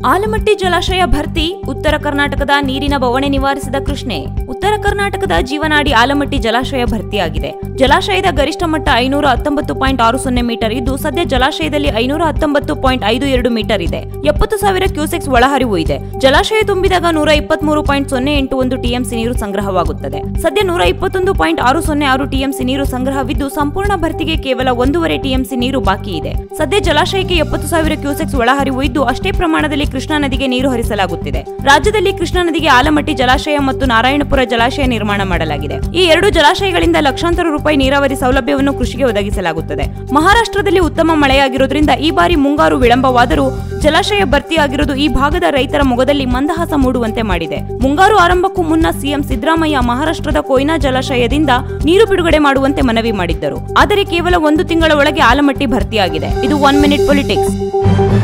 ಆಲಮಟ್ಟಿ ಜಲಾಶಯ ಭರ್ತಿ ಉತ್ತರ ಕರ್ನಾಟಕದ ನೀರಿನ ಬವಣೆ ನಿವಾರಿಸಿದ ಕೃಷ್ಣೆ ಉತ್ತರ ಕರ್ನಾಟಕದ ಜೀವನಾಡಿ ಆಲಮಟ್ಟಿ ಜಲಾಶಯ ಭರ್ತಿಯಾಗಿದೆ ಜಲಾಶಯದ ಗರಿಷ್ಠ ಮಟ್ಟ ಐನೂರ ಹತ್ತೊಂಬತ್ತು ಪಾಯಿಂಟ್ ಆರು ಸೊನ್ನೆ ಮೀಟರ್ ಇದ್ದು ಸದ್ಯ ಜಲಾಶಯದಲ್ಲಿ ಐನೂರ ಹತ್ತೊಂಬತ್ತು ಪಾಯಿಂಟ್ ಐದು ಎರಡು ಮೀಟರ್ ಇದೆ ಎಪ್ಪತ್ತು ಸಾವಿರ ಕ್ಯೂಸೆಕ್ಸ್ ಒಳಹರಿವು ಇದೆ ಜಲಾಶಯ ತುಂಬಿದಾಗ ನೂರ ಇಪ್ಪತ್ಮೂರು ಪಾಯಿಂಟ್ ಸೊನ್ನೆ ಎಂಟು ಒಂದು ಟಿಎಂಸಿ ನೀರು ಸಂಗ್ರಹವಾಗುತ್ತದೆ ಸದ್ಯ ನೂರ ಇಪ್ಪತ್ತೊಂದು ಪಾಯಿಂಟ್ ಆರು ಸೊನ್ನೆ ಆರು ಟಿಎಂಸಿ ನೀರು ಸಂಗ್ರಹವಿದ್ದು ಸಂಪೂರ್ಣ ಭರ್ತಿಗೆ ಕೇವಲ ಒಂದೂವರೆ ಟಿಎಂಸಿ ನೀರು ಬಾಕಿ ಇದೆ ಸದ್ಯ ಜಲಾಶಯಕ್ಕೆ ಎಪ್ಪತ್ತು ಸಾವಿರ ಕ್ಯೂಸೆಕ್ಸ್ ಒಳಹರಿವು ಇದ್ದು ಅಷ್ಟೇ ಪ್ರಮಾಣದಲ್ಲಿ ಕೃಷ್ಣಾ ನದಿಗೆ ನೀರು ಹರಿಸಲಾಗುತ್ತಿದೆ ರಾಜ್ಯದಲ್ಲಿ ಕೃಷ್ಣಾ ನದಿಗೆ ಆಲಮಟ್ಟಿ ಜಲಾಶಯ ಮತ್ತು ನಾರಾಯಣಪುರ ಜಲಾಶಯ ನಿರ್ಮಾಣ ಮಾಡಲಾಗಿದೆ ಈ ಎರಡು ಜಲಾಶಯಗಳಿಂದ ಲಕ್ಷಾಂತರ ರೂಪಾಯಿ ನೀರಾವರಿ ಸೌಲಭ್ಯವನ್ನು ಕೃಷಿಗೆ ಒದಗಿಸಲಾಗುತ್ತದೆ ಮಹಾರಾಷ್ಟ್ರದಲ್ಲಿ ಉತ್ತಮ ಮಳೆಯಾಗಿರುವುದರಿಂದ ಈ ಬಾರಿ ಮುಂಗಾರು ವಿಳಂಬವಾದರೂ ಜಲಾಶಯ ಭರ್ತಿಯಾಗಿರುವುದು ಈ ಭಾಗದ ರೈತರ ಮೊಗದಲ್ಲಿ ಮಂದಹಾಸ ಮೂಡುವಂತೆ ಮಾಡಿದೆ ಮುಂಗಾರು ಆರಂಭಕ್ಕೂ ಮುನ್ನ ಸಿಎಂ ಸಿದ್ದರಾಮಯ್ಯ ಮಹಾರಾಷ್ಟ್ರದ ಕೊಯ್ನಾ ಜಲಾಶಯದಿಂದ ನೀರು ಬಿಡುಗಡೆ ಮಾಡುವಂತೆ ಮನವಿ ಮಾಡಿದ್ದರು ಆದರೆ ಕೇವಲ ಒಂದು ತಿಂಗಳ ಒಳಗೆ ಆಲಮಟ್ಟಿ ಭರ್ತಿಯಾಗಿದೆ ಇದು ಒನ್ ಮಿನಿಟ್ ಪೊಲಿಟಿಕ್ಸ್